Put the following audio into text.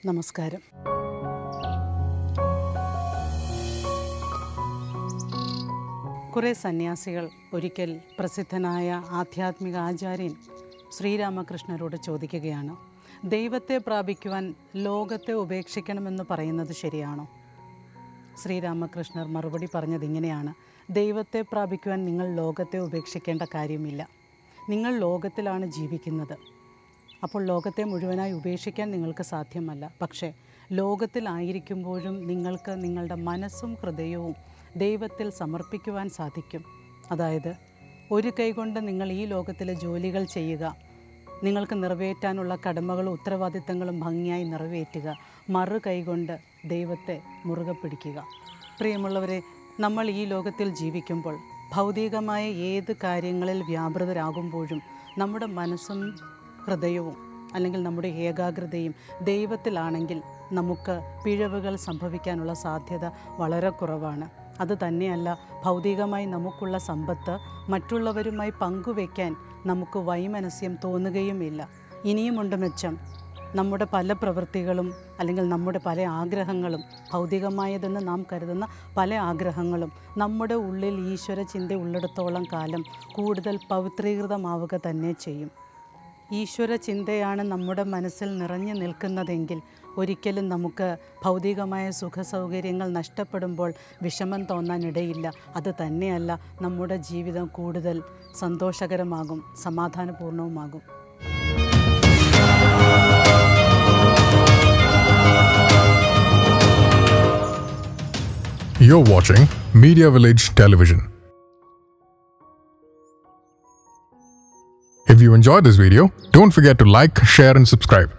നമസ്കാരം കുറേ സന്യാസികൾ ഒരിക്കൽ പ്രസിദ്ധനായ ആധ്യാത്മിക ആചാര്യൻ ശ്രീരാമകൃഷ്ണരോട് ചോദിക്കുകയാണ് ദൈവത്തെ പ്രാപിക്കുവാൻ ലോകത്തെ ഉപേക്ഷിക്കണമെന്ന് പറയുന്നത് ശരിയാണോ ശ്രീരാമകൃഷ്ണർ മറുപടി പറഞ്ഞത് ഇങ്ങനെയാണ് ദൈവത്തെ പ്രാപിക്കുവാൻ നിങ്ങൾ ലോകത്തെ ഉപേക്ഷിക്കേണ്ട കാര്യമില്ല നിങ്ങൾ ലോകത്തിലാണ് ജീവിക്കുന്നത് അപ്പോൾ ലോകത്തെ മുഴുവനായി ഉപേക്ഷിക്കാൻ നിങ്ങൾക്ക് സാധ്യമല്ല പക്ഷേ ലോകത്തിലായിരിക്കുമ്പോഴും നിങ്ങൾക്ക് നിങ്ങളുടെ മനസ്സും ഹൃദയവും ദൈവത്തിൽ സമർപ്പിക്കുവാൻ സാധിക്കും അതായത് ഒരു കൈകൊണ്ട് നിങ്ങൾ ഈ ലോകത്തിലെ ജോലികൾ ചെയ്യുക നിങ്ങൾക്ക് നിറവേറ്റാനുള്ള കടമകളും ഉത്തരവാദിത്തങ്ങളും ഭംഗിയായി നിറവേറ്റുക മറു കൈകൊണ്ട് ദൈവത്തെ മുറുകെ പിടിക്കുക പ്രിയമുള്ളവരെ നമ്മൾ ഈ ലോകത്തിൽ ജീവിക്കുമ്പോൾ ഭൗതികമായ ഏത് കാര്യങ്ങളിൽ വ്യാപൃതരാകുമ്പോഴും നമ്മുടെ മനസ്സും ഹൃദയവും അല്ലെങ്കിൽ നമ്മുടെ ഏകാഗ്രതയും ദൈവത്തിലാണെങ്കിൽ നമുക്ക് പിഴവുകൾ സംഭവിക്കാനുള്ള സാധ്യത വളരെ കുറവാണ് അത് തന്നെയല്ല ഭൗതികമായി നമുക്കുള്ള സമ്പത്ത് മറ്റുള്ളവരുമായി പങ്കുവയ്ക്കാൻ നമുക്ക് വൈമനസ്യം തോന്നുകയുമില്ല ഇനിയുമുണ്ട് മെച്ചം നമ്മുടെ പല പ്രവൃത്തികളും അല്ലെങ്കിൽ നമ്മുടെ പല ആഗ്രഹങ്ങളും ഭൗതികമായതെന്ന് നാം കരുതുന്ന പല ആഗ്രഹങ്ങളും നമ്മുടെ ഉള്ളിൽ ഈശ്വര ചിന്ത ഉള്ളിടത്തോളം കാലം കൂടുതൽ പവിത്രീകൃതമാവുക തന്നെ ചെയ്യും ഈശ്വര ചിന്തയാണ് നമ്മുടെ മനസ്സിൽ നിറഞ്ഞു നിൽക്കുന്നതെങ്കിൽ ഒരിക്കലും നമുക്ക് ഭൗതികമായ സുഖസൗകര്യങ്ങൾ നഷ്ടപ്പെടുമ്പോൾ വിഷമം തോന്നാനിടയില്ല അത് തന്നെയല്ല നമ്മുടെ ജീവിതം കൂടുതൽ സന്തോഷകരമാകും സമാധാനപൂർണവുമാകും You're watching Media Village Television. If you enjoyed this video, don't forget to like, share, and subscribe.